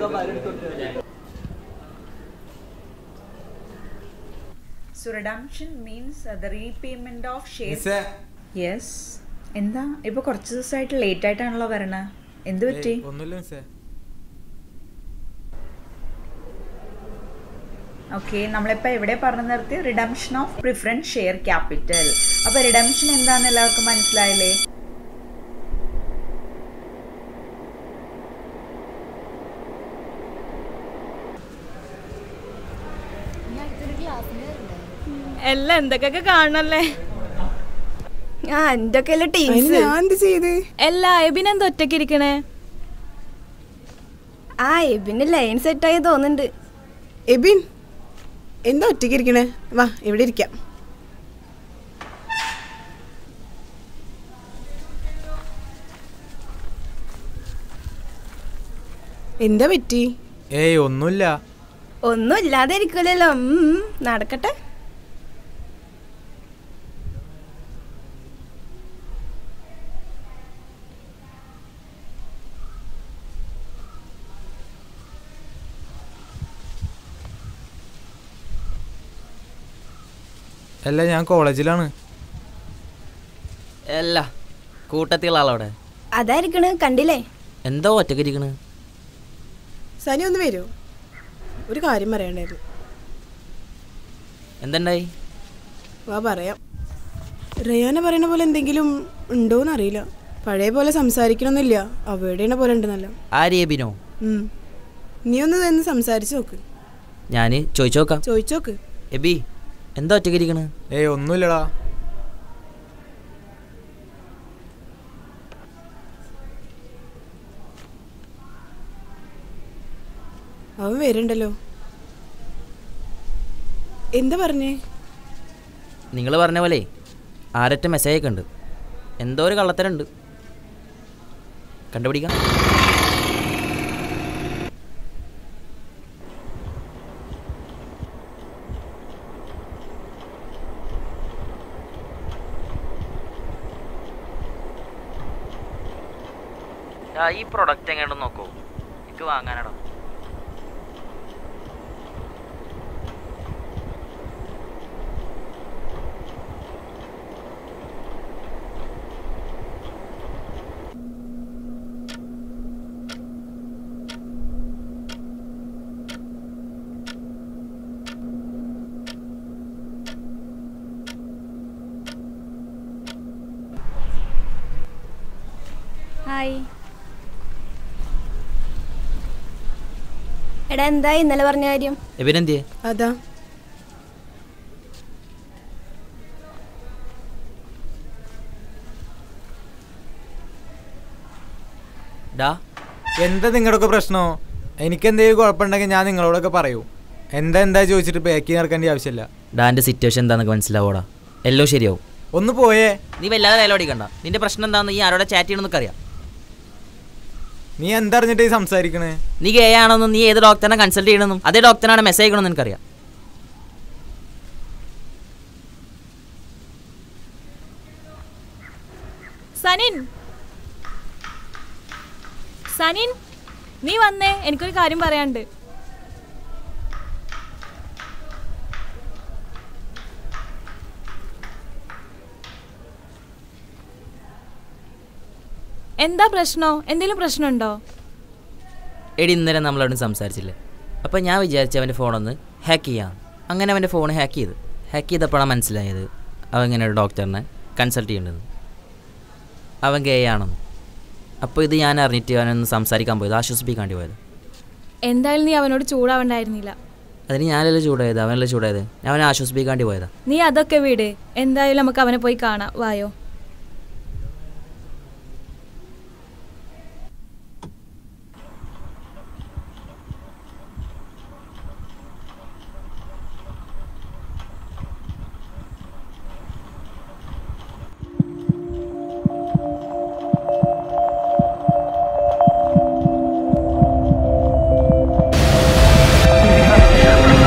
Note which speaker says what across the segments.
Speaker 1: So redemption means uh, the repayment of shares.
Speaker 2: മിസ്സേ
Speaker 1: yes എന്താ ഇപ്പൊ കുറച്ച് ദിവസമായിട്ട് ലേറ്റ് ആയിട്ടാണല്ലോ വരണേ എന്ത് പറ്റി
Speaker 2: ഏയ്, ഒന്നുമില്ല മിസ്സേ
Speaker 1: ഓക്കെ നമ്മളിപ്പോ എവിടെ പറഞ്ഞു നിർത്തി redemption of preference share capital അപ്പൊ റിഡംഷൻ എന്താന്ന് എല്ലാവർക്കും മനസ്സിലായില്ലേ
Speaker 3: എല്ലാം എന്തൊക്കെ കാണണല്ലേ
Speaker 4: ആ എന്തൊക്കെ
Speaker 5: അതിന്
Speaker 4: ടീംസ്
Speaker 5: ഞാൻ എന്ത് ചെയ്ത്
Speaker 3: എല്ലാ എബിനെന്താ ഒറ്റയ്ക്ക് ഇരിക്കണേ
Speaker 4: ആ എബിന് ലൈൻ സെറ്റായി തോന്നുന്നുണ്ട്
Speaker 5: എബിൻ എന്താ ഒറ്റയ്ക്ക് ഇരിക്കണേ വാ ഇവിടെ ഇരിക്കാം എന്താ പറ്റി
Speaker 2: ഏയ് ഒന്നുമില്ല
Speaker 4: ഒന്നും ഇല്ലാതെ ഇരിക്കില്ലല്ലോ ഉം, നടക്കട്ടെ
Speaker 2: അല്ല ഞാൻ കോളേജിലാണ്
Speaker 6: അല്ല കൂട്ടത്തിലുള്ള ആളവിടെ
Speaker 4: അതായിരിക്കണ് കണ്ടില്ലേ
Speaker 6: എന്തോ ഒറ്റക്ക് ഇരിക്കണ്
Speaker 5: സനി ഒന്ന് വരുമോ ഒരു കാര്യം പറയണ്ടായിരുന്നു
Speaker 6: എന്തുണ്ടായി
Speaker 5: വാ പറയാം റയാന പറയണ പോലെ എന്തെങ്കിലും ഉണ്ടോന്ന് അറിയില്ല പഴയ പോലെ സംസാരിക്കണമെന്നില്ല അവയുടെ പോലെ ഉണ്ടെന്നല്ല
Speaker 6: ആര് എബിനോ
Speaker 5: ഉം. നീ ഒന്ന് നിന്ന് സംസാരിച്ചു നോക്ക്
Speaker 6: ഞാൻ ചോദിച്ചു നോക്കാം
Speaker 5: ചോദിച്ചോക്ക്
Speaker 6: എബി എന്താ ഒറ്റക്ക് ഇരിക്കണ്
Speaker 2: ഏയ് ഒന്നുമില്ലടാ
Speaker 5: അവൻ വരുന്നുണ്ടല്ലോ എന്താ പറഞ്ഞേ
Speaker 6: നിങ്ങൾ പറഞ്ഞ പോലെ ആരറ്റ മെസ്സേജ് ഒക്കെ ഉണ്ട് എന്തോ ഒരു കള്ളത്തരുണ്ട് കണ്ടുപിടിക്കാം ഈ പ്രൊഡക്റ്റ് എങ്ങനെയുണ്ടെന്ന് നോക്കൂ എനിക്ക് വാങ്ങാനാടോ
Speaker 3: ഹായ്
Speaker 4: എടാ എന്താ ഇന്നലെ പറഞ്ഞ കാര്യം
Speaker 6: എബിനെന്തിയേ
Speaker 5: അതാ
Speaker 6: ഡാ
Speaker 2: എന്താ നിങ്ങളുടെയൊക്കെ പ്രശ്നമോ എനിക്ക് എന്തെങ്കിലും കുഴപ്പമുണ്ടെങ്കിൽ ഞാൻ നിങ്ങളോടൊക്കെ പറയൂ എന്താ എന്താ ചോദിച്ചിട്ട് ബാക്കി നടക്കേണ്ട ആവശ്യമില്ല
Speaker 6: ഡാൻ്റെ സിറ്റുവേഷൻ എന്താണെന്നൊക്കെ മനസ്സിലാവോടാ എല്ലാം ശരിയാവും
Speaker 2: ഒന്ന് പോയേ
Speaker 6: നീ വല്ലാതെ ഡയലോടിക്കണ്ട നിന്റെ പ്രശ്നം എന്താണെന്ന് ഈ ആരോടെ ചാറ്റ് ചെയ്യണമെന്നൊക്കെ അറിയാം
Speaker 2: നീ എന്തറിഞ്ഞിട്ട് ഈ സംസാരിക്കണേ
Speaker 6: നീ ഗേ ആണെന്നും നീ ഏത് ഡോക്ടറിനെ കൺസൾട്ട് ചെയ്യണമെന്നും അതേ ഡോക്ടറിനാണ് മെസ്സേജ് അയക്കണമെന്ന് എനിക്കറിയാം
Speaker 3: സനിൻ സനിൻ നീ വന്നേ എനിക്കൊരു കാര്യം പറയാനുണ്ട് എന്താ പ്രശ്നോ എന്തെങ്കിലും പ്രശ്നമുണ്ടോ
Speaker 6: എടി ഇന്നലെ നമ്മളവിടെ സംസാരിച്ചില്ലേ അപ്പോൾ ഞാൻ വിചാരിച്ചു അവൻ്റെ ഫോണൊന്ന് ഹാക്ക് ചെയ്യാം അങ്ങനെ അവൻ്റെ ഫോൺ ഹാക്ക് ചെയ്ത് ഹാക്ക് ചെയ്തപ്പോഴാണ് മനസ്സിലായത് അവൻ ഇങ്ങനെ ഒരു ഡോക്ടറിനെ കൺസൾട്ട് ചെയ്യേണ്ടത് അവൻ ഗേ ആണെന്ന് അപ്പോൾ ഇത് ഞാൻ അറിഞ്ഞിട്ട് അവനൊന്ന് സംസാരിക്കാൻ പോയത് ആശ്വസിപ്പിക്കാണ്ടി പോയത്
Speaker 3: എന്തായാലും നീ അവനോട് ചൂടാവണ്ടായിരുന്നില്ല
Speaker 6: അതിന് ഞാനല്ലേ ചൂടായത് അവനല്ലേ ചൂടായത് ഞാൻ അവനെ ആശ്വസിപ്പിക്കാണ്ടി പോയതാ
Speaker 3: നീ അതൊക്കെ വിട് എന്തായാലും നമുക്ക് അവനെ പോയി കാണാം വായോ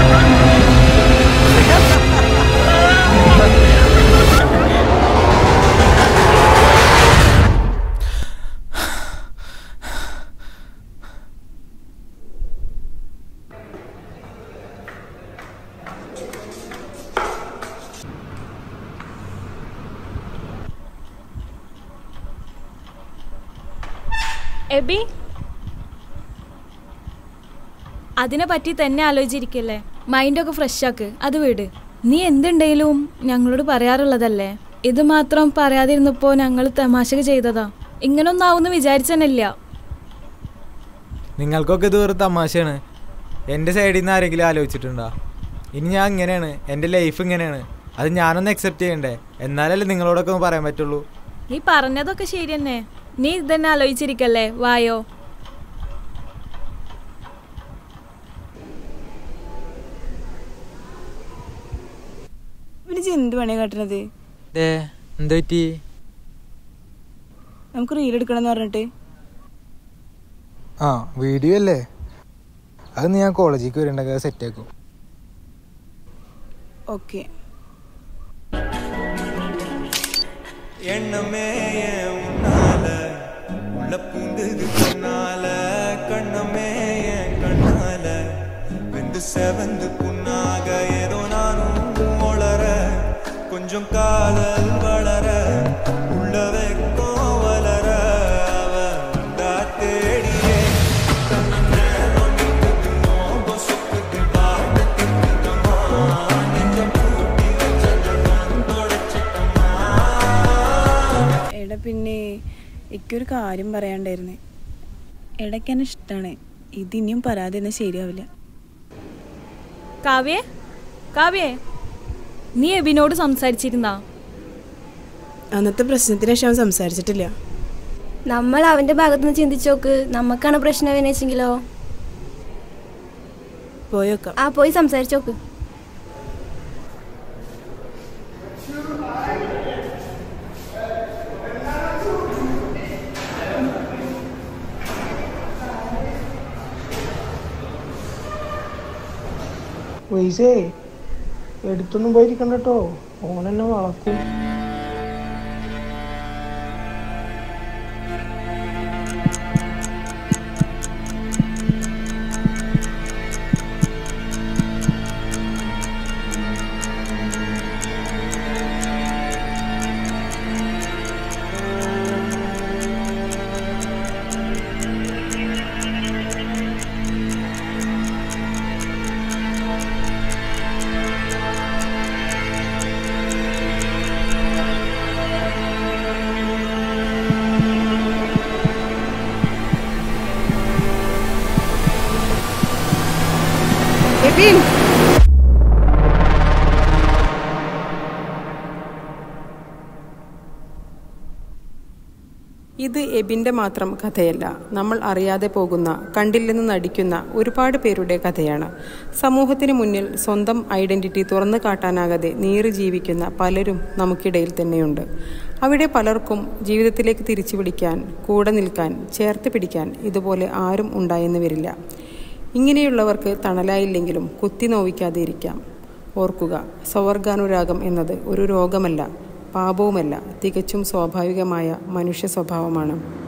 Speaker 2: ആ
Speaker 3: എബി അതിനെ പറ്റി തന്നെ ആലോചിച്ചിരിക്കല്ലേ മൈൻഡൊക്കെ ഫ്രഷ് ആക്ക് അത് വിട് നീ എന്തുണ്ടെങ്കിലും ഞങ്ങളോട് പറയാറുള്ളതല്ലേ ഇത് മാത്രം പറയാതിരുന്നപ്പോ ഞങ്ങൾ തമാശക്ക് ചെയ്തതാ ഇങ്ങനൊന്നും ആവുമെന്ന് വിചാരിച്ചെന്നില്ല
Speaker 2: നിങ്ങൾക്കൊക്കെ ഇത് വെറും തമാശയാണ് എൻ്റെ സൈഡിൽ നിന്ന് ആരെങ്കിലും ആലോചിച്ചിട്ടുണ്ടോ ഇനി ഞാൻ ഇങ്ങനെയാണ് എൻ്റെ ലൈഫ് ഇങ്ങനെയാണ് അത് ഞാനൊന്ന് അക്സെപ്റ്റ് ചെയ്യണ്ടേ എന്നാലല്ലേ നിങ്ങളോടൊക്കെ ഒന്ന് പറയാൻ പറ്റുള്ളൂ
Speaker 3: നീ പറഞ്ഞതൊക്കെ ശരി തന്നെ നീ ഇതന്നെ ആലോചിച്ചിരിക്കല്ലേ വായോ
Speaker 5: പിന്നെ ഇജ്ജ് എന്ത് പണിയാ കാട്ടണത്
Speaker 2: ഏ എന്താ പറ്റി
Speaker 5: നമുക്ക് റീൽ എടുക്കണം എന്ന് പറഞ്ഞിട്ട്
Speaker 2: ആ വീഡിയോ അല്ലേ അത് ഞാൻ കോളേജിലേക്ക് വരണ്ടൊക്കെ സെറ്റ് ആക്കും
Speaker 5: ഓക്കെ
Speaker 7: எண்ணமே என் உன்னால உள்ள பூந்தது கண்ணால கண்ணமே என் கண்ணால வெந்து செவந்து புண்ணாக ஏதோ நானும் ஒளர கொஞ்சம் காதல் வளர உள்ள வெக்கம் வளர அவ வந்தா தேடியே
Speaker 5: എടാ പിന്നെ എനിക്കൊരു കാര്യം പറയാണ്ടായിരുന്നേ ഇടയ്ക്ക് എന്നെ ഇഷ്ടമാണ് ഇതിനിയും പരാതി എന്നാൽ ശരിയാവില്ല
Speaker 3: കാവ്യേ കാവ്യേ നീ എബിനോട് സംസാരിച്ചിരുന്നാ
Speaker 5: അന്നത്തെ പ്രശ്നത്തിന് ശേഷം അവൻ സംസാരിച്ചിട്ടില്ല
Speaker 4: നമ്മൾ അവന്റെ ഭാഗത്തുനിന്ന് ചിന്തിച്ചു നോക്ക് നമുക്കാണ് പ്രശ്നം വിനയിച്ചെങ്കിലോ
Speaker 5: പോയേക്കാം
Speaker 4: ആ പോയി സംസാരിച്ചു നോക്ക്
Speaker 8: വയസ്സേ എടുത്തൊന്നും പോയിരിക്കണ്ട കേട്ടോ ഓനെന്നെ വളക്കും
Speaker 9: ഇത് എബിൻ്റെ മാത്രം കഥയല്ല നമ്മൾ അറിയാതെ പോകുന്ന കണ്ടില്ലെന്ന് നടിക്കുന്ന ഒരുപാട് പേരുടെ കഥയാണ് സമൂഹത്തിന് മുന്നിൽ സ്വന്തം ഐഡന്റിറ്റി തുറന്നു കാട്ടാനാകാതെ നീറി ജീവിക്കുന്ന പലരും നമുക്കിടയിൽ തന്നെയുണ്ട് അവിടെ പലർക്കും ജീവിതത്തിലേക്ക് തിരിച്ചു പിടിക്കാൻ കൂടെ നിൽക്കാൻ ചേർത്ത് പിടിക്കാൻ ഇതുപോലെ ആരും ഉണ്ടായെന്ന് വരില്ല ഇങ്ങനെയുള്ളവർക്ക് തണലായില്ലെങ്കിലും കുത്തി നോവിക്കാതെ ഇരിക്കാം ഓർക്കുക സ്വവർഗാനുരാഗം എന്നത് ഒരു രോഗമല്ല പാപവുമല്ല തികച്ചും സ്വാഭാവികമായ മനുഷ്യ സ്വഭാവമാണ്